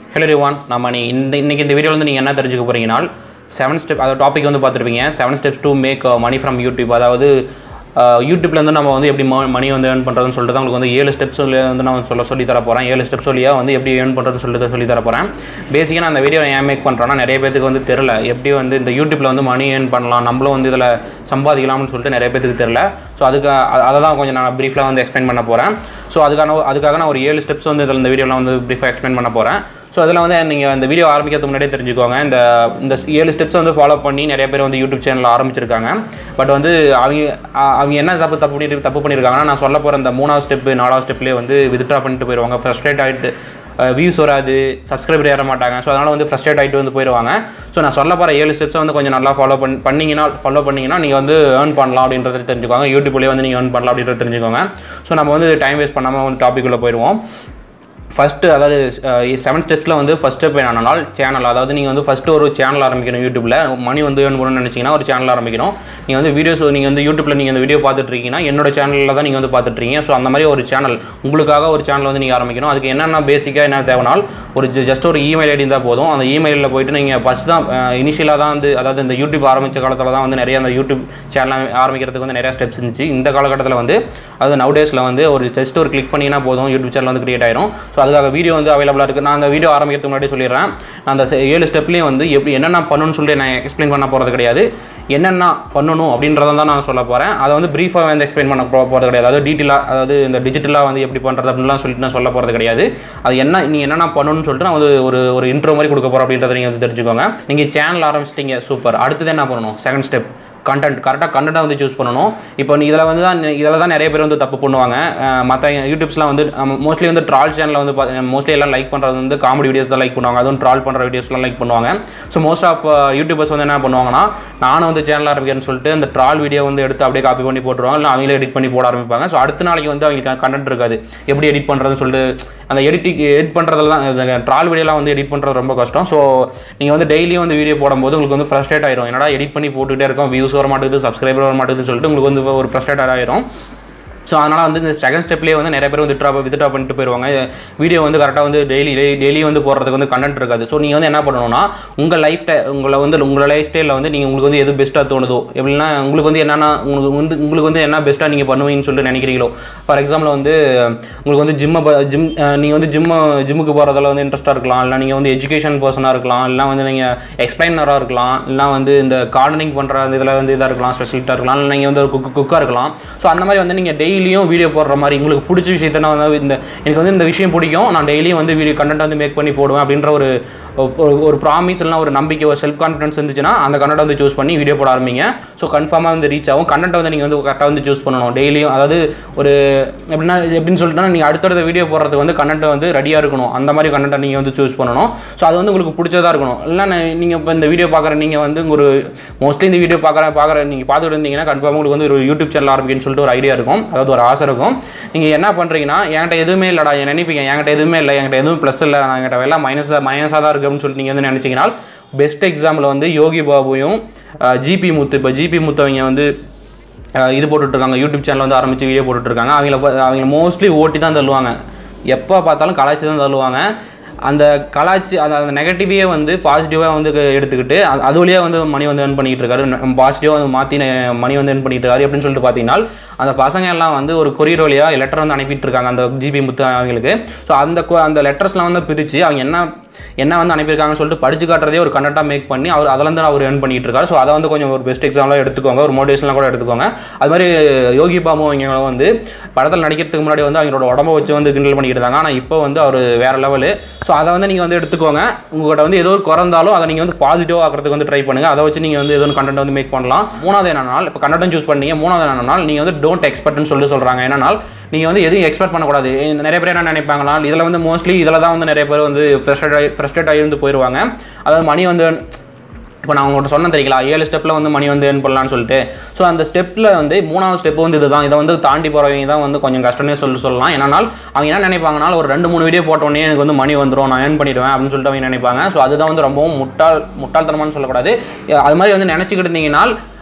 hello ரிவான் நம்ம நீ இந்த இன்னைக்கு இந்த வீடியோவில் வந்து நீங்கள் என்ன தெரிஞ்சுக்க போகிறீங்கன்னா செவன் ஸ்டெப் அதாவது டாபிக் வந்து பார்த்துருப்பீங்க seven steps to make money from YouTube அதாவது யூடியூப்லேருந்து நம்ம வந்து எப்படி மணி வந்து ஏர்ன் பண்ணுறதுன்னு சொல்லிட்டு தான் உங்களுக்கு வந்து ஏழு ஸ்டெப்ஸ் வந்து நான் சொல்ல சொல்லி தர போகிறேன் ஏழு ஸ்டெப்ஸ் வழியாக வந்து எப்படி ஏர்ன் பண்ணுறதுன்னு சொல்லிட்டு சொல்லி தர போகிறேன் பேசிக்காக நான் அந்த வீடியோ ஏன் மேக் பண்ணுறேன்னா நிறைய பேருக்கு வந்து தெரில எப்படி வந்து இந்த யூடியூப்பில் வந்து மணி ஏர்ன் பண்ணலாம் நம்மளும் வந்து இதில் சம்பாதிக்கலாம்னு சொல்லிட்டு நிறைய பேருக்கு தெரில ஸோ அதுக்கு அ- அதை தான் கொஞ்சம் நான் ப்ரீஃபாக வந்து எக்ஸ்பிளைன் பண்ண போகிறேன் ஸோ அதுக்கான அதுக்காக நான் ஒரு ஏழு ஸ்டெப்ஸ் வந்து இதில் இந்த வீடியோவில் வந்து ப்ரீஃபாக எக்ஸ்பிளைன் பண்ண போகிறேன் ஸோ அதில் வந்து நீங்கள் இந்த வீடியோ ஆரம்பிக்கிறதுக்கு முன்னாடியே தெரிஞ்சுக்கோங்க இந்த இந்த ஏழு ஸ்டெப்ஸ் வந்து ஃபாலோ பண்ணி நிறைய பேர் வந்து யூடியூப் சேனல் ஆரம்பிச்சிருக்காங்க பட் வந்து அவங்க அ- அவங்க என்ன தப்பு தப்பு பண்ணிட்டு தப்பு பண்ணியிருக்காங்கன்னா நான் சொல்ல போகிற இந்த மூணாவது ஸ்டெப்பு நாலாவது ஸ்டெப்லேயே வந்து வித்ட்ரா பண்ணிட்டு போயிடுவாங்க ஃப்ரஸ்ட்ரேட் ஆகிட்டு வியூஸ் வராது சப்ஸ்கிரைபர் ஏற மாட்டாங்க ஸோ அதனால் வந்து ஃப்ரஸ்ட்ரேட் ஆகிட்டு வந்து போயிடுவாங்க ஸோ நான் சொல்ல போகிற ஏழு ஸ்டெப்ஸை வந்து கொஞ்சம் நல்லா ஃபாலோ பண்ணி பண்ணிங்கன்னா ஃபாலோ பண்ணிங்கன்னா நீங்கள் வந்து ஏர்ன் பண்ணலாம் அப்படின்றத தெரிஞ்சுக்கோங்க யூடியூப்லேயே வந்து நீங்கள் ஏர்ன் பண்ணலாம் அப்படின்றத தெரிஞ்சுக்கோங்க ஸோ நம்ம வந்து டைம் வேஸ்ட் பண்ணாமல் வந்து டாபிக் உள்ள போயிடுவோம் ஃபஸ்ட்டு அதாவது செவன் ஸ்டெப்ஸில் வந்து ஃபஸ்ட் ஸ்டெப் என்னன்னா சேனல் அதாவது நீங்கள் வந்து ஃபஸ்ட்டு ஒரு சேனல் ஆரம்பிக்கணும் யூடியூப்பில் மணி வந்து ஏர்ன் பண்ணணும்னு நினச்சிங்கன்னா ஒரு சேனல் ஆரம்பிக்கணும் நீங்கள் வந்து வீடியோஸ் நீங்கள் வந்து யூடியூப்பில் நீங்கள் இந்த வீடியோ பார்த்துட்டு இருக்கீங்கன்னா என்னோட சேனலில் தான் நீங்கள் வந்து பார்த்துட்டு இருக்கீங்க ஸோ அந்த மாதிரி ஒரு சேனல் உங்களுக்காக ஒரு சேனல் வந்து நீங்கள் ஆரம்பிக்கணும் அதுக்கு என்னென்ன பேசிக்காக என்ன தேவைனால் ஒரு ஜஸ்ட் ஒரு இமெயில் ஐடி இருந்தால் போதும் அந்த இமெயிலில் போயிட்டு நீங்கள் ஃபஸ்ட் தான் இனிஷியலாக தான் வந்து அதாவது இந்த யூடியூப் ஆரம்பித்த காலத்தில் தான் வந்து நிறைய அந்த யூடியூப் சேனல் ஆரம்பிக்கிறதுக்கு வந்து நிறைய ஸ்டெப்ஸ் இருந்துச்சு இந்த காலகட்டத்தில் வந்து அதாவது நவ் டேஸில் வந்து ஒரு ஜஸ்ட் ஒரு கிளிக் பண்ணிங்கன்னா போதும் யூடியூப் சேனல் வந்து கிரியேட் ஆயிரும் ஸோ அதுக்காக வீடியோ வந்து அவைலபிளாக இருக்குது நான் அந்த வீடியோ ஆரம்பிக்கிறதுக்கு முன்னாடி சொல்லிடுறேன் நான் அந்த செ- ஏழு ஸ்டெப்லேயும் வந்து எப்படி என்னென்ன பண்ணணும்னு சொல்லிட்டு நான் எக்ஸ்பிளைன் பண்ண போகிறது கிடையாது என்னென்ன பண்ணணும் அப்படின்றத தான் நான் சொல்ல போகிறேன் அதை வந்து ப்ரீஃபாக வந்து எக்ஸ்பிளைன் பண்ண போ போகிறது கிடையாது அதாவது டீட்டெயிலாக அதாவது இந்த டிஜிட்டலாக வந்து எப்படி பண்ணுறது அப்படின்லாம் சொல்லிட்டு நான் சொல்ல போகிறது கிடையாது அது என்ன நீ என்னென்ன பண்ணணும்னு சொல்லிட்டு நான் வந்து ஒரு ஒரு இன்ட்ரோ மாதிரி கொடுக்க போகிறேன் அப்படின்றத நீங்கள் வந்து தெரிஞ்சுக்கோங்க நீங்கள் சேனல் ஆரம்பிச்சிட்டீங்க சூப்பர் அடுத்தது என்ன பண்ணணும் செகண்ட் ஸ்டெப் கண்டென்ட் கரெக்டாக கண்டென்ட்டை வந்து சூஸ் பண்ணணும் இப்போ நீ இதில் வந்து தான் இதில் தான் நிறைய பேர் வந்து தப்பு பண்ணுவாங்க மற்ற யூடியூப்ஸ்லாம் வந்து மோஸ்ட்லி வந்து ட்ரால் சேனலில் வந்து மோஸ்ட்லி எல்லாம் லைக் பண்ணுறது வந்து காமெடி வீடியோஸ் தான் லைக் பண்ணுவாங்க அதுவும் ட்ரால் பண்ணுற வீடியோஸ்லாம் லைக் பண்ணுவாங்க ஸோ மோஸ்ட் ஆஃப் யூடியூபர்ஸ் வந்து என்ன பண்ணுவாங்கன்னா நானும் வந்து சேனல் ஆரம்பிக்கிறேன்னு சொல்லிட்டு அந்த ட்ரால் வீடியோ வந்து எடுத்து அப்படியே காப்பி பண்ணி போட்டுருவாங்க இல்லை அவங்களே எடிட் பண்ணி போட ஆரம்பிப்பாங்க ஸோ அடுத்த நாளைக்கு வந்து அவங்களுக்கு கண்டென்ட் இருக்காது எப்படி எடிட் பண்ணுறதுன்னு சொல்லிட்டு அந்த எடிட்டிங் எடிட் பண்ணுறதுலாம் ட்ரால் வீடியோலாம் வந்து எடிட் பண்ணுறது ரொம்ப கஷ்டம் ஸோ நீங்கள் வந்து டெய்லியும் வந்து வீடியோ போடும்போது உங்களுக்கு வந்து ஃப்ரஸ்ட்ரேட் ஆயிரும் என்னடா எடிட் பண்ணி போட்டுக்கிட்டே இருக்கோம் வியூஸ் வர மாட்டேங்குது சப்ஸ்கிரைபர் வர மாட்டேங்குதுன்னு சொல்லிட்டு உங்களுக்கு வந்து ஒரு ஃப்ரஸ்ட்ரேட் ஆயிரும் ஸோ அதனால் வந்து இந்த செகண்ட் ஸ்டெப்லேயே வந்து நிறைய பேர் வந்து வித்ட்ரா வித்ட்ரா பண்ணிட்டு போயிடுவாங்க வீடியோ வந்து கரெக்டாக வந்து டெய்லி டெய்லி வந்து போடுறதுக்கு வந்து கண்டென்ட் இருக்காது ஸோ நீங்கள் வந்து என்ன பண்ணணும்னா உங்கள் லைஃப் ஸ்டை உங்களை வந்து உங்கள் லைஃப் ஸ்டைலில் வந்து நீங்கள் உங்களுக்கு வந்து எது பெஸ்ட்டாக தோணுதோ எப்படின்னா உங்களுக்கு வந்து என்னென்னா உங்களுக்கு வந்து உங்களுக்கு வந்து என்ன பெஸ்ட்டாக நீங்கள் பண்ணுவீங்கன்னு சொல்லிட்டு நினைக்கிறீங்களோ ஃபார் எக்ஸாம்பிள் வந்து உங்களுக்கு வந்து ஜிம்மை ஜிம் நீங்கள் வந்து ஜிம்மு ஜிம்முக்கு போகிறதுல வந்து இன்ட்ரெஸ்ட்டாக இருக்கலாம் இல்லை நீங்கள் வந்து எஜுகேஷன் பர்சனாக இருக்கலாம் இல்லை வந்து நீங்கள் எக்ஸ்பிளைனராக இருக்கலாம் இல்லை வந்து இந்த கார்டனிங் பண்ணுற அந்த இதில் வந்து இதாக இருக்கலாம் ஸ்பெஷலிட்டாக இருக்கலாம் இல்லை நீங்கள் வந்து ஒரு குக் குக்காக இருக்கலாம் ஸோ அந்த மாதிரி வந்து நீங்கள் டெய்லியும் வீடியோ போடுற மாதிரி உங்களுக்கு பிடிச்ச விஷயத்த நான் வந்து இந்த எனக்கு வந்து இந்த விஷயம் பிடிக்கும் நான் டெய்லியும் வந்து வீடியோ கண்டென்ட் வந்து மேக் பண்ணி போடுவேன் அப்படின்ற ஒரு ஒரு ஒரு ப்ராமிஸ் இல்லைனா ஒரு நம்பிக்கை ஒரு செல்ஃப் கான்ஃபிடன்ஸ் இருந்துச்சுன்னா அந்த கண்டென்ட் வந்து சூஸ் பண்ணி வீடியோ போட ஆரம்பிங்க ஸோ கன்ஃபார்மாக வந்து ரீச் ஆகும் கண்டென்ட் வந்து நீங்கள் வந்து கரெக்டாக வந்து சூஸ் பண்ணணும் டெய்லியும் அதாவது ஒரு எப்படின்னா எப்படின்னு சொல்லிட்டுனா நீங்கள் அடுத்தடுத்த வீடியோ போடுறதுக்கு வந்து கண்டென்ட் வந்து ரெடியாக இருக்கணும் அந்த மாதிரி கண்டென்ட்டை நீங்கள் வந்து சூஸ் பண்ணணும் ஸோ அது வந்து உங்களுக்கு பிடிச்சதா இருக்கணும் இல்லை நீங்கள் இப்போ இந்த வீடியோ பார்க்குற நீங்கள் வந்து ஒரு மோஸ்ட்லி இந்த வீடியோ பார்க்குற பார்க்குற நீங்கள் பார்த்துட்டு இருந்தீங்கன்னா கன்ஃபார்மாக உங்களுக்கு வந்து ஒரு யூடியூப் சேனல் ஆரம்பிக்கணும்னு சொல்லிட்டு ஒரு ஐடியா இருக்கும் அதாவது ஒரு ஆசை இருக்கும் நீங்கள் என்ன பண்ணுறீங்கன்னா என்கிட்ட எதுவுமே இல்லைடா என் நினைப்பீங்க என்கிட்ட எதுவுமே இல்லை என்கிட்ட எதுவும் ப்ளஸ் இல்லை நான் என்கிட்ட எல்லாம் மைனஸ் தான் மைனஸாக தான் இருக்குது அப்படின்னு சொல்லிட்டு நீங்கள் வந்து நினச்சிங்கன்னா பெஸ்ட் எக்ஸாம்பிள் வந்து யோகி பாபுவும் ஜிபி முத்து இப்போ ஜிபி முத்து அவங்க வந்து அஹ், இது போட்டுட்ருக்காங்க யூடியூப் சேனல் வந்து ஆரம்பித்து வீடியோ போட்டுட்ருக்காங்க அவங்கள பா- அவங்க மோஸ்ட்லி ஓட்டி தான் தள்ளுவாங்க எப்போ பார்த்தாலும் கலாச்சி தான் தள்ளுவாங்க அந்த கலாச்சி அந்த அந்த நெகட்டிவே வந்து பாசிட்டிவாக வந்து க- எடுத்துக்கிட்டு அது அது வழியாக வந்து மணி வந்து earn பண்ணிட்டு இருக்காரு பாசிட்டிவாக வந்து மாற்றி மணி வந்து earn பண்ணிட்டு இருக்காரு அப்படின்னு சொல்லிட்டு பார்த்தீங்கன்னா அந்த பசங்க எல்லாம் வந்து ஒரு கொரியர் வழியாக லெட்டர் வந்து அனுப்பிட்டு இருக்காங்க அந்த ஜிபி முத்து அவங்களுக்கு ஸோ அந்த கொ- அந்த லெட்டர்ஸ்லாம் வந்து பிரித்து அவங்க என்ன என்ன வந்து அனுப்பியிருக்காங்கன்னு சொல்லிட்டு படிச்சு காட்டுறதே ஒரு கண்டென்ட்டாக மேக் பண்ணி அவர் அதில் அவர் earn பண்ணிட்டு இருக்காரு ஸோ அதை வந்து கொஞ்சம் ஒரு பெஸ்ட் எக்ஸாம்பிளாக எடுத்துக்கோங்க ஒரு மோட்டிவேஷனாக கூட எடுத்துக்கோங்க அது மாதிரி யோகி பாபு அவங்க வந்து படத்தில் நடிக்கிறதுக்கு முன்னாடி வந்து அவங்களோட உடம்ப வச்சு வந்து கிண்டல் பண்ணிக்கிட்டு இருந்தாங்க ஆனால் இப்போ வந்து அவர் வேற லெவலு ஸோ அதை வந்து நீங்கள் வந்து எடுத்துக்கோங்க உங்கள்கிட்ட வந்து ஏதோ ஒரு குறந்தாலும் அதை நீங்கள் வந்து பாசிட்டிவாக ஆக்கிறதுக்கு வந்து ட்ரை பண்ணுங்கள் அதை வச்சு நீங்கள் வந்து ஏதோ கண்டென்ட் வந்து மேக் பண்ணலாம் மூணாவது என்னன்னா இப்போ கண்டென்ட் சூஸ் பண்ணீங்க மூணாவது என்னன்னா நீங்கள் வந்து டோன்ட் எக்ஸ்பெக்ட்னு சொல்லி சொல்கிறாங்க என்னன்னா நீங்கள் வந்து எதுவும் எக்ஸ்பெக்ட் பண்ணக்கூடாது ஏ, நிறைய பேர் என்ன நினைப்பாங்களா இதில் வந்து மோஸ்ட்லி இதில் தான் வந்து நிறைய பேர் வந்து ஃப்ரெஸ்ட்ரேட் ஆகி ஃப்ரெஸ்ட்ரேட் ஆகி இருந்து போயிடுவாங்க அதாவது மணி வந்து இப்போ நான் உங்கள்கிட்ட சொன்னேன் தெரியுங்களா ஏழு ஸ்டெப்பில் வந்து மணி வந்து ஏர்ன் பண்ணலாம்னு சொல்லிட்டு ஸோ அந்த ஸ்டெப்பில் வந்து மூணாவது ஸ்டெப் வந்து இதுதான் இதை வந்து தாண்டி போகிறவங்க தான் வந்து கொஞ்சம் கஷ்டமே சொல்லி சொல்லலாம் ஏன்னால் அவங்க என்ன நினைப்பாங்கன்னா ஒரு ரெண்டு மூணு வீடியோ போட்டோன்னே எனக்கு வந்து மணி வந்துடும் நான் ஏர்ன் பண்ணிடுவேன் அப்படின்னு சொல்லிட்டு அவங்க நினைப்பாங்க ஸோ அதுதான் வந்து ரொம்பவும் முட்டாள் முட்டாள்தனமானு சொல்லக்கூடாது அது மாதிரி வந்து நினச்சிக்கிட்டு இருந்தீங்கன்னா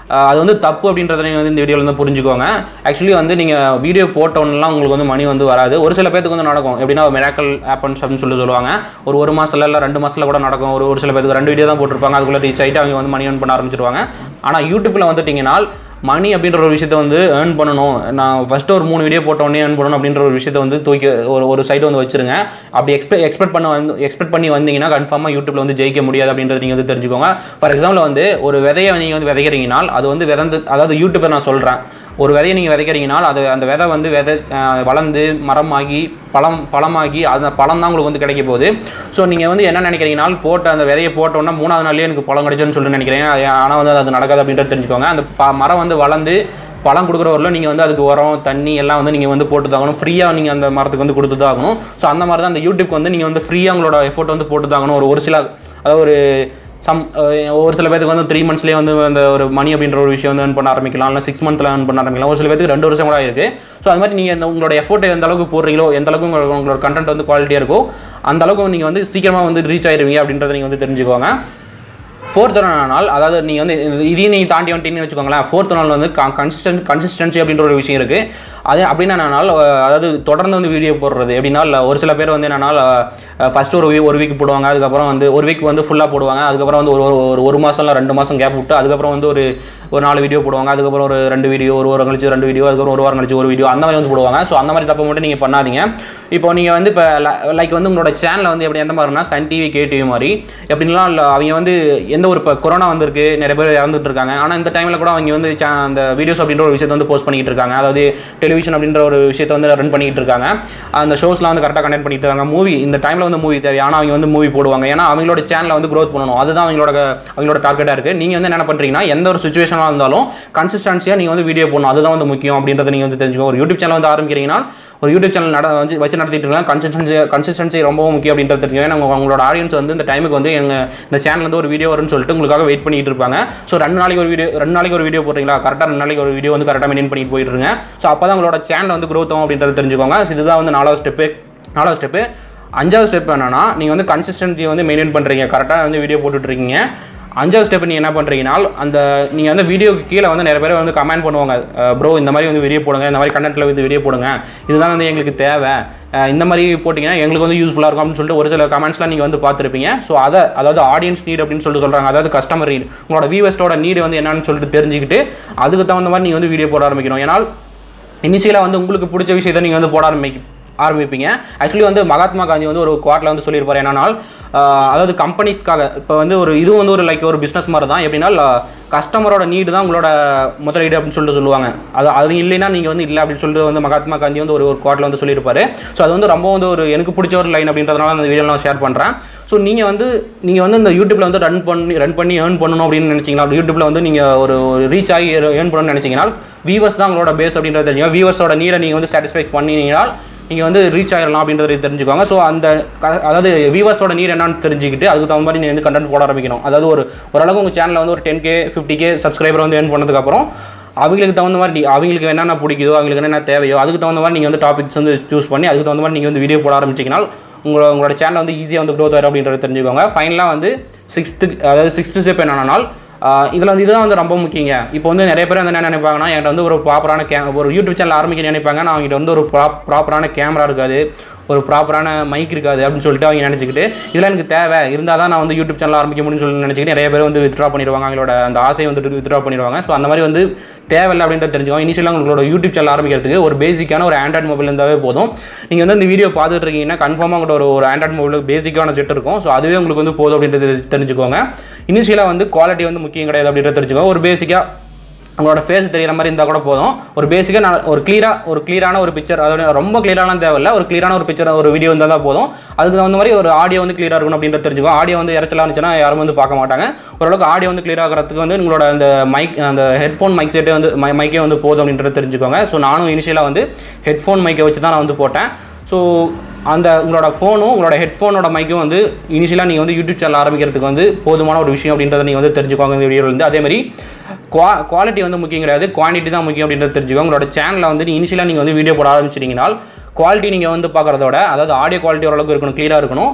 ஆஹ் அது வந்து தப்பு அப்படின்றத நீங்கள் வந்து இந்த வீடியோவில் வந்து புரிஞ்சுக்கோங்க ஆக்சுவலி வந்து நீங்கள் வீடியோ போட்டோன்னெலாம் உங்களுக்கு வந்து மணி வந்து வராது ஒரு சில பேத்துக்கு வந்து நடக்கும் எப்படின்னா மிராக்கல் ஆப்பன்ஸ் அப்படின்னு சொல்லி சொல்லுவாங்க ஒரு ஒரு மாதத்துல இல்லை ரெண்டு மாதத்தில் கூட நடக்கும் ஒரு ஒரு சில பேத்துக்கு ரெண்டு வீடியோ தான் போட்டிருப்பாங்க அதுக்குள்ளே ரீச் ஆகிட்டு அவங்க வந்து மணி earn பண்ண ஆரம்பிச்சிருவாங்க ஆனால் யூடியூப்பில் வந்துட்டிங்கன்னா மணி அப்படின்ற ஒரு விஷயத்தை வந்து ஏர்ன் பண்ணணும் நான் ஃபஸ்ட்டு ஒரு மூணு வீடியோ போட்டோன்னே ஏர்ன் பண்ணணும் அப்படின்ற ஒரு விஷயத்தை வந்து தூக்கி ஒரு ஒரு சைடு வந்து வச்சிருங்க அப்படி எக்ஸ்பெக்ட் எக்ஸ்பெக்ட் பண்ண வந்து எக்ஸ்பெக்ட் பண்ணி வந்தீங்கன்னா கன்ஃபார்மாக யூடியூப்ல வந்து ஜெயிக்க முடியாது அப்படின்றத நீங்கள் வந்து தெரிஞ்சுக்கோங்க ஃபார் எக்ஸாம்பிள் வந்து ஒரு விதையை நீங்கள் வந்து விதைக்கிறீங்கன்னா அது வந்து விதந்து அதாவது யூடியூப்பை நான் சொல்கிறேன் ஒரு விதையை நீங்கள் விதைக்கிறீங்கன்னா அது அந்த விதை வந்து விதை அஹ், வளர்ந்து மரமாகி பழம் பழமாகி அந்த பழம் தான் உங்களுக்கு வந்து கிடைக்க போகுது ஸோ நீங்கள் வந்து என்ன நினைக்கிறீங்கன்னா போட்ட அந்த விதையை போட்டோன்னா மூணாவது நாள்லேயே எனக்கு பழம் கிடைச்சுன்னு சொல்லி நினைக்கிறீங்க ஆனால் வந்து அது நடக்காது அப்படின்றத தெரிஞ்சுக்கோங்க அந்த ப மரம் வந்து வளர்ந்து பழம் கொடுக்குறவரில் நீங்கள் வந்து அதுக்கு உரம் தண்ணி எல்லாம் வந்து நீங்கள் வந்து போட்டு தாகணும் ஃப்ரீயாக நீங்கள் அந்த மரத்துக்கு வந்து கொடுத்து தான் ஆகணும் ஸோ அந்த மாதிரி தான் அந்த யூடியூப்க்கு வந்து நீங்கள் வந்து ஃப்ரீயாக உங்களோட எஃபோர்ட் வந்து போட்டு தாகணும் ஒரு ஒரு சில அதாவது ஒரு சம் ஒரு சில பேருக்கு வந்து த்ரீ மந்த்ஸ்லேயே வந்து அந்த ஒரு மணி அப்படின்ற ஒரு விஷயம் வந்து earn பண்ண ஆரம்பிக்கலாம் இல்லை சிக்ஸ் மந்த்தில் earn பண்ண ஆரம்பிக்கலாம் ஒரு சில பேருக்கு ரெண்டு வருஷம் கூட இருக்குது ஸோ அது மாதிரி நீங்கள் இந்த உங்களோட எஃபோர்ட் எந்த அளவுக்கு போடுறீங்களோ எந்த அளவுக்கு உங்களோட உங்களோட கண்டென்ட் வந்து குவாலிட்டியாக இருக்கோ அந்த அளவுக்கு நீங்கள் வந்து சீக்கிரமாக வந்து ரீச் ஆயிருவீங்க அப்படின்றத நீங்கள் வந்து தெரிஞ்சுக்கோங்க ஃபோர்த் நாள் அதாவது நீங்கள் வந்து இது- இதையும் நீங்கள் தாண்டி வந்துட்டீங்கன்னு வச்சுக்கோங்களேன் ஃபோர்த் நாள் வந்து கன்சிஸ்டன்ட் கன்சிஸ்டன்சி அப்படின்ற ஒரு விஷயம் இருக்குது அது அப்படின்னா என்னன்னால் அதாவது தொடர்ந்து வந்து வீடியோ போடுறது எப்படின்னா இல்ல ஒரு சில பேர் வந்து என்னன்னால் ஃபஸ்ட்டு ஒரு week- ஒரு வீக் போடுவாங்க அதுக்கப்புறம் வந்து ஒரு வீக் வந்து ஃபுல்லாக போடுவாங்க அதுக்கப்புறம் வந்து ஒரு ஒரு- ஒரு ஒரு மாதம் இல்லை ரெண்டு மாதம் கேப் விட்டு அதுக்கப்புறம் வந்து ஒரு ஒரு நாலு வீடியோ போடுவாங்க அதுக்கப்புறம் ஒரு ரெண்டு வீடியோ ஒரு வாரம் கழிச்சு ரெண்டு வீடியோ அதுக்கப்புறம் ஒரு வாரம் கழிச்சு ஒரு வீடியோ அந்த மாதிரி வந்து போடுவாங்க ஸோ அந்த மாதிரி தப்பு மட்டும் நீங்கள் பண்ணாதீங்க இப்போ நீங்கள் வந்து இப்போ லைக் வந்து உங்களோட சேனலை வந்து எப்படி எந்த மாதிரினா சன் டிவி கே டிவி மாதிரி எப்படின்லாம் இல்லை அவங்க வந்து எந்த ஒரு இப்போ கொரோனா வந்திருக்கு நிறைய பேர் இறந்துட்டு இருக்காங்க ஆனால் இந்த டைமில் கூட அவங்க வந்து cha- அந்த வீடியோஸ் அப்படின்ற ஒரு விஷயத்தை வந்து போஸ்ட் பண்ணிட்டு இருக்காங்க அதாவது டெலிவிஷன் அப்படின்ற ஒரு விஷயத்தை வந்து ரன் பண்ணிட்டு இருக்காங்க அந்த ஷோஸ்லாம் வந்து கரெக்டாக கண்டக்ட் பண்ணிட்டு இருக்காங்க மூவி இந்த டைமில் வந்து மூவி தேவை ஆனால் அவங்க வந்து மூவி போடுவாங்க ஏன்னா அவங்களோட சேனலை வந்து க்ரோத் பண்ணணும் அதுதான் அவங்களோட அவங்களோட டார்கெட்டாக இருக்குது நீங்கள் வந்து என்ன பண்ணுறீங்கன்னா எந்த ஒரு சுச்சுவேஷனாக இருந்தாலும் கன்சிஸ்டன்சியாக நீங்கள் வந்து வீடியோ போடணும் அதுதான் வந்து முக்கியம் அப்படின்றத நீங்கள் வந்து தெரிஞ்சுக்கோ ஒரு யூடியூப் சேனல் வந்து ஆரம்பிக்கிறீங்கன்னா ஒரு யூடியூப் சேனல் நட வச்சு வச்சு நடத்திட்டு இருக்காங்க கன்சிஸ்டன்சி கன்சிஸ்டன்சி ரொம்பவும் முக்கியம் அப்படின்றது தெரியும் ஏன்னா உங்க- உங்களோட ஆடியன்ஸ் வந்து இந்த டைமுக்கு வந்து எங்க இந்த சேனல் வந்து ஒரு வீடியோ வரும்னு சொல்லிட்டு உங்களுக்காக வெயிட் பண்ணிட்டு இருப்பாங்க ஸோ ரெண்டு நாளைக்கு ஒரு வீடியோ ரெண்டு நாளைக்கு ஒரு வீடியோ போடுறீங்களா கரெக்டாக ரெண்டு நாளைக்கு ஒரு வீடியோ வந்து கரெக்டாக மெயின்டைன் பண்ணிட்டு போயிட்டு இருங்க ஸோ அப்போ தான் உங்களோட சேனல் வந்து growth ஆகும் அப்படின்றத தெரிஞ்சுக்கோங்க So இதுதான் வந்து நாலாவது ஸ்டெப்பு நாலாவது ஸ்டெப்பு அஞ்சாவது ஸ்டெப் என்னன்னா நீங்கள் வந்து கன்சிஸ்டன்சி வந்து மெயின்டைன் பண்ணுறீங்க கரெக்டாக வந்து வீடியோ போட்டுட்டு இருக்கீங்க அஞ்சாவது ஸ்டெப் நீங்கள் என்ன பண்ணுறீங்கன்னா அந்த நீங்கள் வந்து வீடியோக்கு கீழே வந்து நிறைய பேர் வந்து கமெண்ட் பண்ணுவாங்க ப்ரோ இந்த மாதிரி வந்து வீடியோ போடுங்க இந்த மாதிரி கண்டென்ட்டில் வந்து வீடியோ போடுங்க இதுதான் வந்து எங்களுக்கு தேவை அஹ் இந்த மாதிரி போட்டிங்கன்னா எங்களுக்கு வந்து யூஸ்ஃபுல்லாக இருக்கும் அப்படின்னு சொல்லிட்டு ஒரு சில கமெண்ட்ஸ்லாம் நீங்கள் வந்து பார்த்துருப்பீங்க ஸோ அதை அதாவது ஆடியன்ஸ் நீட் அப்படின்னு சொல்லிட்டு சொல்கிறாங்க அதாவது கஸ்டமர் நீட் உங்களோட வியூவர்ஸோட நீடு வந்து என்னன்னு சொல்லிட்டு தெரிஞ்சுக்கிட்டு அதுக்கு தகுந்த மாதிரி நீங்கள் வந்து வீடியோ போட ஆரம்பிக்கணும் ஏன்னால் இனிஷியலாக வந்து உங்களுக்கு பிடிச்ச விஷயத்தை நீங்கள் வந்து போட ஆரம்பிக்க ஆரம்பிப்பீங்க ஆக்சுவலி வந்து மகாத்மா காந்தி வந்து ஒரு குவார்ட்டில் வந்து சொல்லியிருப்பார் என்னன்னா ஆஹ் அதாவது கம்பெனிஸ்க்காக இப்போ வந்து ஒரு இது வந்து ஒரு லைக் ஒரு பிஸ்னஸ் மாதிரி தான் எப்படின்னா கஸ்டமரோட நீடு தான் உங்களோட முதலீடு அப்படின்னு சொல்லிட்டு சொல்லுவாங்க அது அது இல்லைன்னா நீங்கள் வந்து இல்லை அப்படின்னு சொல்லிட்டு வந்து மகாத்மா காந்தி வந்து ஒரு ஒரு குவார்ட்டில் வந்து சொல்லியிருப்பாரு ஸோ அது வந்து ரொம்ப வந்து ஒரு எனக்கு பிடிச்ச ஒரு லைன் அப்படின்றதுனால அந்த வீடியோ நான் ஷேர் பண்ணுறேன் ஸோ நீங்கள் வந்து நீங்கள் வந்து இந்த யூடியூப்பில் வந்து ரன் பண்ணி ரன் பண்ணி ஏர்ன் பண்ணணும் அப்படின்னு நினச்சிங்கன்னா யூடியூப்பில் வந்து நீங்கள் ஒரு ரிச் ஆகி ஏர்ன் பண்ணணும்னு நினச்சிங்கன்னா வியூவர்ஸ் தான் உங்களோட பேஸ் அப்படின்றது தெரியும் வியூவர்ஸோட நீடை நீங்கள் வந்து சாட்டிஸ்ஃபை பண்ணினீங்கன்னா நீங்கள் வந்து ரீச் ஆகிடலாம் அப்படின்றத தெரிஞ்சுக்கோங்க ஸோ அந்த க- அதாவது வியூவர்ஸோட நீர் என்னன்னு தெரிஞ்சுக்கிட்டு அதுக்கு தகுந்த மாதிரி நீங்கள் வந்து கண்டென்ட் போட ஆரம்பிக்கணும் அதாவது ஒரு ஓரளவுக்கு உங்கள் சேனலில் வந்து ஒரு ten K fifty K subscriber வந்து ஏர்ன் பண்ணதுக்கப்புறம் அவங்களுக்கு தகுந்த மாதிரி நீ- அவங்களுக்கு என்னென்ன பிடிக்குதோ அவங்களுக்கு என்னென்ன தேவையோ அதுக்கு தகுந்த மாதிரி நீங்கள் வந்து டாபிக்ஸ் வந்து சூஸ் பண்ணி அதுக்கு தகுந்த மாதிரி நீங்கள் வந்து வீடியோ போட ஆரம்பிச்சிங்கன்னா உங்களோட உங்களோட சேனல் வந்து ஈஸியாக வந்து க்ரோத் ஆகும் அப்படின்றத தெரிஞ்சுக்கோங்க ஃபைனலாக வந்து சிக்ஸ்த்து அதாவது சிக்ஸ்த்து ஸ்டெப் என்னன்னா இதில் வந்து இதுதான் வந்து ரொம்ப முக்கியங்க இப்போ வந்து நிறைய பேர் வந்து என்ன நினைப்பாங்கன்னா என்கிட்ட வந்து ஒரு ப்ராப்பரான கே ஒரு யூடியூப் சேனல் ஆரம்பிக்க நினைப்பாங்க நான் அவங்ககிட்ட வந்து ஒரு ப்ராப் ப்ராப்பரான கேமரா இருக்காது ஒரு ப்ராப்பரான மைக் இருக்காது அப்படின்னு சொல்லிட்டு அவங்க நினச்சிக்கிட்டு இதெல்லாம் எனக்கு தேவை இருந்தால் தான் நான் வந்து யூடியூப் சேனல் ஆரம்பிக்க முடியும்னு சொல்லி நினச்சிக்கிட்டு நிறைய பேர் வந்து வித்ட்ரா பண்ணிடுவாங்க அவங்களோட அந்த ஆசையை வந்து வித்ட்ரா பண்ணிடுவாங்க ஸோ அந்த மாதிரி வந்து தேவையில்லை அப்படின்றத தெரிஞ்சுக்கோங்க இனிஷியலாக உங்களோட யூடியூப் சேனல் ஆரம்பிக்கிறதுக்கு ஒரு பேசிக்கான ஒரு ஆண்ட்ராய்ட் மொபைல் இருந்தாவே போதும் நீங்கள் வந்து இந்த வீடியோ பார்த்துட்டு இருக்கீங்கன்னா கன்ஃபார்மாக உங்கள்கிட்ட ஒரு ஒரு ஆண்ட்ராய்ட் மொபைல் பேசிக்கான செட் இருக்கும் ஸோ அதுவே உங்களுக்கு வந்து போதும் அப்படின்றது தெரிஞ்சுக்கோங்க இனிஷியலாக வந்து குவாலிட்டி வந்து முக்கியம் கிடையாது அப்படின்றத தெரிஞ்சுக்கோங்க ஒரு பேசிக்காக உங்களோட ஃபேஸ் தெரியிற மாதிரி இருந்தால் கூட போதும் ஒரு பேசிக்காக நான் ஒரு கிளியராக ஒரு கிளியரான ஒரு பிக்சர் அதோட ரொம்ப கிளியரான தேவையில்ல ஒரு கிளியரான ஒரு பிக்சர் ஒரு வீடியோ இருந்தால் தான் போதும் அதுக்கு தகுந்த மாதிரி ஒரு ஆடியோ வந்து கிளியராக இருக்கணும் அப்படின்றது தெரிஞ்சுக்கோ ஆடியோ வந்து இறச்சலாக இருந்துச்சுன்னா யாரும் வந்து பார்க்க மாட்டாங்க ஓரளவுக்கு ஆடியோ வந்து கிளியர் ஆகிறதுக்கு வந்து உங்களோட அந்த மைக் அந்த ஹெட்ஃபோன் மைக் செட்டே வந்து மை மைக்கே வந்து போதும் அப்படின்றத தெரிஞ்சுக்கோங்க ஸோ நானும் இனிஷியலாக வந்து ஹெட்ஃபோன் மைக்கை வச்சு தான் நான் வந்து போட்டேன் ஸோ அந்த உங்களோட ஃபோனும் உங்களோட ஹெட்ஃபோனோட மைக்கும் வந்து இனிஷியலாக நீங்கள் வந்து யூடியூப் சேனல் ஆரம்பிக்கிறதுக்கு வந்து போதுமான ஒரு விஷயம் அப்படின்றத நீங்கள் வந்து தெரிஞ்சுக்கோங்க இந்த வீடியோவில் இருந்து அதே மாதிரி குவா குவாலிட்டி வந்து முக்கியம் கிடையாது குவான்டிட்டி தான் முக்கியம் அப்படின்றத தெரிஞ்சுக்கோங்க உங்களோட சேனலில் வந்து இனிஷியலாக நீங்கள் வந்து வீடியோ போட ஆரம்பிச்சிட்டிங்கன்னா குவாலிட்டி நீங்கள் வந்து பார்க்குறதோட அதாவது ஆடியோ குவாலிட்டி ஓரளவுக்கு இருக்கணும் க்ளியராக இருக்கணும்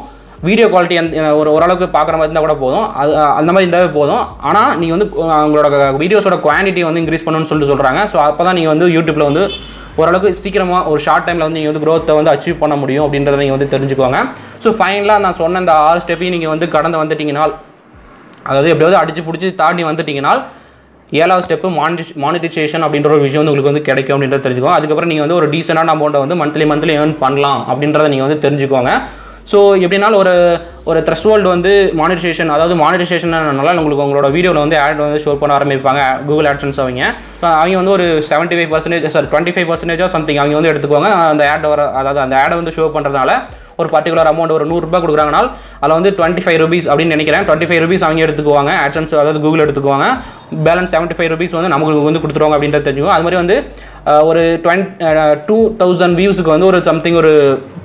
வீடியோ குவாலிட்டி அந்த ஒரு ஓரளவுக்கு பார்க்குற மாதிரி இருந்தால் கூட போதும் அது அந்த மாதிரி இருந்தாவே போதும் ஆனால் நீங்கள் வந்து அஹ், உங்களோட வீடியோஸோட குவான்டிட்டி வந்து இன்க்ரீஸ் பண்ணணும்னு சொல்லிட்டு சொல்கிறாங்க ஸோ அப்போ தான் நீங்கள் வந்து யூடியூப்பில் வந்து ஓரளவுக்கு சீக்கிரமாக ஒரு ஷார்ட் டைமில் வந்து நீங்கள் வந்து க்ரோத்தை வந்து அச்சீவ் பண்ண முடியும் அப்படின்றத நீங்கள் வந்து தெரிஞ்சுக்கோங்க ஸோ ஃபைனலாக நான் சொன்ன இந்த ஆறு ஸ்டெப்பையும் நீங்கள் வந்து கடந்து வந்துட்டீங்கனால் அதாவது எப்படியாவது அடிச்சு பிடிச்சி தாண்டி வந்துட்டீங்கனால் ஏழாவது ஸ்டெப்பு மானிட்டி மானிட்டைசேஷன் அப்படின்ற ஒரு விஷயம் வந்து உங்களுக்கு வந்து கிடைக்கும் அப்படின்றத தெரிஞ்சுக்கோங்க அதுக்கப்புறம் நீங்கள் வந்து ஒரு டீசெண்டான அமௌண்ட்டை வந்து மந்த்லி மந்த்லி ஏர்ன் பண்ணலாம் அப்படின்றத நீங்கள் வந்து தெரிஞ்சுக்கோங்க ஸோ எப்படினாலும் ஒரு ஒரு த்ரெஷ்ஹோல்டு வந்து மானிட்டைசேஷன் அதாவது மானிட்டைசேஷன்னால உங்களுக்கு உங்களோட வீடியோவில் வந்து ஆட் வந்து ஷோ பண்ண ஆரம்பிப்பாங்க கூகுள் ஆட்சன்ஸ் அவங்க So, அவங்க வந்து ஒரு seventy five percentage sorry twenty five பர்சன்டேஜோ சம்திங் அவங்க வந்து எடுத்துக்குவாங்க அந்த ஆட் வர அதாவது அந்த ஆடை வந்து ஷோ பண்ணுறதுனால ஒரு பர்டிகுலர் அமௌண்ட் ஒரு நூறுரூபா கொடுக்குறாங்கனால் அதில் வந்து டுவெண்ட்டி ஃபைவ் ருபீஸ் அப்படின்னு நினைக்கிறேன் டுவெண்ட்டி ஃபைவ் ருபீஸ் அவங்க எடுத்துக்குவாங்க ஆட்சன்ஸ் அதாவது கூகுள் எடுத்துக்குவாங்க பேலன்ஸ் செவன்ட்டி ஃபைவ் ருபீஸ் வந்து நமக்கு வந்து கொடுத்துருவாங்க அப்படின்றது தெரிஞ்சுக்கோங்க அது மாதிரி வந்து அஹ், ஒரு டுவெண்ட் டூ தௌசண்ட் வியூஸுக்கு வந்து ஒரு சம்திங் ஒரு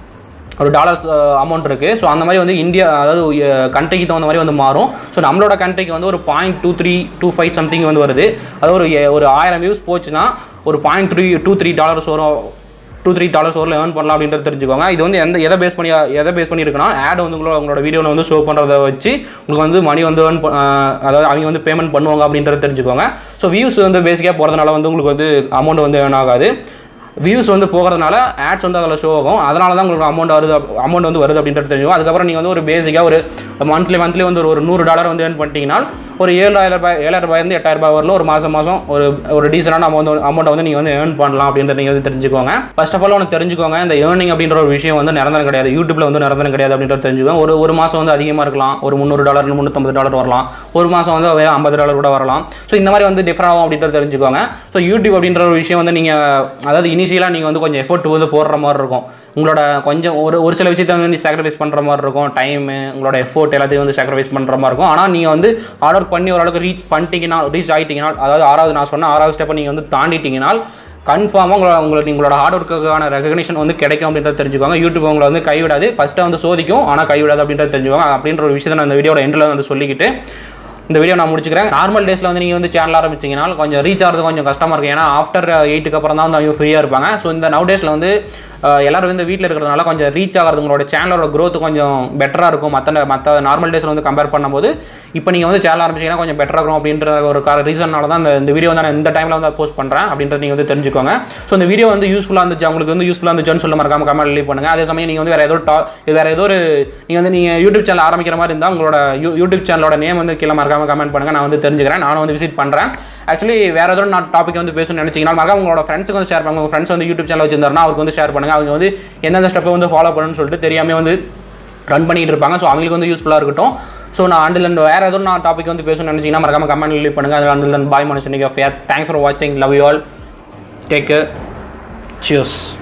ஒரு டாலர்ஸ் அமௌண்ட் இருக்குது ஸோ அந்த மாதிரி வந்து இந்தியா அதாவது கண்ட்ரிக்கு தகுந்த மாதிரி வந்து மாறும் ஸோ நம்மளோட கண்ட்ரிக்கு வந்து ஒரு point two three two five something வந்து வருது அதாவது ஒரு எ- ஒரு ஆயிரம் வியூஸ் போச்சுன்னா ஒரு point three two three dollars வரும் டூ த்ரீ டாலர்ஸ் வரல ஏர்ன் பண்ணலாம் அப்படின்றது தெரிஞ்சுக்கோங்க இது வந்து எந்த எதை பேஸ் பண்ணி எதை பேஸ் பண்ணியிருக்குன்னா ஆட் வந்து உங்களோட உங்களோட வீடியோவில் வந்து ஷோ பண்ணுறத வச்சு உங்களுக்கு வந்து மணி வந்து earn ப- அஹ் அதாவது அவங்க வந்து பேமெண்ட் பண்ணுவாங்க அப்படின்றத தெரிஞ்சுக்கோங்க ஸோ வியூஸ் வந்து பேசிக்காக போகிறதுனால வந்து உங்களுக்கு வந்து அமௌண்ட் வந்து ஏர்ன் ஆகாது வியூஸ் வந்து போகிறதுனால ஆட்ஸ் வந்து அதில் ஷோ ஆகும் அதனால தான் உங்களுக்கு அமௌண்ட் வருது அமௌண்ட் வந்து வருது அப்படின்றது தெரியும் அதுக்கப்புறம் நீங்கள் வந்து ஒரு பேசிக்காக ஒரு மந்த்லி மந்த்லி வந்து ஒரு ஒரு நூறு டாலர் வந்து ஏர்ன் பண்ணிட்டீங்கன்னா ஒரு ஏழாயிரம் ரூபாய் ஏழாயிரம் ரூபாயிருந்து எட்டாயிரம் ரூபாய் வரல ஒரு மாதம் மாதம் ஒரு ஒரு டீசெண்டான அமௌண்ட் அமௌண்ட்டை வந்து நீங்கள் வந்து ஏர்ன் பண்ணலாம் அப்படின்றத நீங்கள் வந்து தெரிஞ்சுக்கோங்க ஃபர்ஸ்ட் ஆஃப் ஆல் ஒன்று தெரிஞ்சுக்கோங்க இந்த ஏர்னிங் அப்படின்ற ஒரு விஷயம் வந்து நிரந்தரம் கிடையாது யூடியூப்ல வந்து நிரந்தரம் கிடையாது அப்படின்றத தெரிஞ்சுக்கோங்க ஒரு ஒரு மாதம் வந்து அதிகமாக இருக்கலாம் ஒரு முந்நூறு டாலர் முந்நூற்றம்பது டாலர் வரலாம் ஒரு மாதம் வந்து வேறு ஐம்பது டாலர் கூட வரலாம் ஸோ இந்த மாதிரி வந்து டிஃபர் ஆகும் அப்படின்றத தெரிஞ்சுக்கோங்க ஸோ யூடியூப் அப்படின்ற ஒரு விஷயம் வந்து நீங்கள் அதாவது இனிஷியலாக நீங்கள் வந்து கொஞ்சம் எஃபோர்ட் வந்து போடுற மாதிரி இருக்கும் உங்களோட கொஞ்சம் ஒரு ஒரு சில விஷயத்தை வந்து நீ சாக்ரிஃபைஸ் பண்ணுற மாதிரி இருக்கும் டைமு உங்களோட எஃபோர்ட் எல்லாத்தையும் வந்து சாக்ரிஃபைஸ் பண்ணுற மாதிரி இருக்கும் ஆனால் நீங்கள் வந்து ஆர்டர் பண்ணி ஓரளவுக்கு ரீச் பண்ணிட்டீங்கன்னா ரீச் ஆகிட்டீங்கன்னா அதாவது ஆறாவது நான் சொன்ன ஆறாவது ஸ்டெப்பை நீங்கள் வந்து தாண்டிட்டீங்கன்னா கன்ஃபார்மாக உங்களை உங்களுக்கு உங்களோட ஹார்ட் ஒர்க்குக்கான ரெகக்னிஷன் வந்து கிடைக்கும் அப்படின்றத தெரிஞ்சுக்கோங்க யூடியூப் உங்களை வந்து கைவிடாது ஃபஸ்ட்டு வந்து சோதிக்கும் ஆனால் கைவிடாது அப்படின்றத தெரிஞ்சுக்கோங்க அப்படின்ற ஒரு விஷயத்தை நான் இந்த வீடியோட எண்டில் வந்து சொல்லிக்கிட்டு இந்த வீடியோ நான் முடிச்சுக்கிறேன் நார்மல் டேஸில் வந்து நீங்கள் வந்து சேனல் ஆரம்பிச்சிங்கன்னா கொஞ்சம் ரீச் ஆகிறது கொஞ்சம் கஷ்டமாக இருக்கும் ஏன்னா ஆஃப்டர் எயிட்டுக்கு அப்புறம் தான் வந்து அவங்க ஃப்ரீயாக இருப்பாங்க ஸோ இந்த நவ் டேஸில் வந்து அஹ், எல்லாரும் வந்து வீட்டில் இருக்கிறதுனால கொஞ்சம் ரீச் ஆகிறது உங்களோட சேனலோட growth கொஞ்சம் பெட்டராக இருக்கும் மற்ற மற்ற நார்மல் டேஸில் வந்து கம்பேர் பண்ணும்போது இப்போ நீங்கள் வந்து சேனல் ஆரம்பிச்சிங்கன்னா கொஞ்சம் பெட்டராக இருக்கும் அப்படின்ற ஒரு கார ரீசனால தான் இந்த இந்த வீடியோ வந்து நான் இந்த டைமில் வந்து போஸ்ட் பண்ணுறேன் அப்படின்றத நீங்கள் வந்து தெரிஞ்சுக்கோங்க ஸோ இந்த வீடியோ வந்து யூஸ்ஃபுல்லாக இருந்துச்சு உங்களுக்கு வந்து யூஸ்ஃபுல்லாக இருந்துச்சுன்னு சொல்ல மறக்காம கமெண்ட் லீவ் பண்ணுங்கள் அதே சமயம் நீங்கள் வந்து வேறு ஏதோ டா வேறு ஏதோ ஒரு நீங்கள் வந்து நீங்கள் யூடியூப் சேனல் ஆரம்பிக்கிற மாதிரி இருந்தால் உங்களோட யூ யூடியூப் சேனலோட நேம் வந்து கீழே மறக்காம கமெண்ட் பண்ணுங்கள் நான் வந்து தெரிஞ்சுக்கிறேன் நானும் வந்து விசிட் பண்ணுறேன் ஆக்சுவலி வேறு ஏதோ நான் டாபிக் வந்து பேசணும்னு நினச்சிங்கன்னா மறக்காம உங்களோட ஃப்ரெண்ட்ஸுக்கு வந்து ஷேர் பண்ணுங்க உங்கள் ஃப்ரெண்ட்ஸ் வந்து யூடியூப் சேனல் வச்சிருந்தாருன்னா அவருக்கு வந்து ஷேர் பண்ணுங்கள் அவங்க வந்து எந்தெந்த ஸ்டெப்பை வந்து ஃபாலோ பண்ணணும்னு சொல்லிட்டு தெரியாமல் வந்து ரன் பண்ணிட்டு இருப்பாங்க ஸோ அவங்களுக்கு வந்து யூஸ்ஃபுல்லாக இருக்கட்டும் ஸோ நான் அண்டில் அண்ட் வேறு எதுவும் நான் டாபிக் வந்து பேசணும்னு நினச்சிங்கன்னா மறக்காம கமெண்ட் லீவ் பண்ணுங்கள் அதில் அண்டில் பாய் மனுஷன் ஆஃப் தேங்க்ஸ் ஃபார் வாட்சிங் love you all take cheers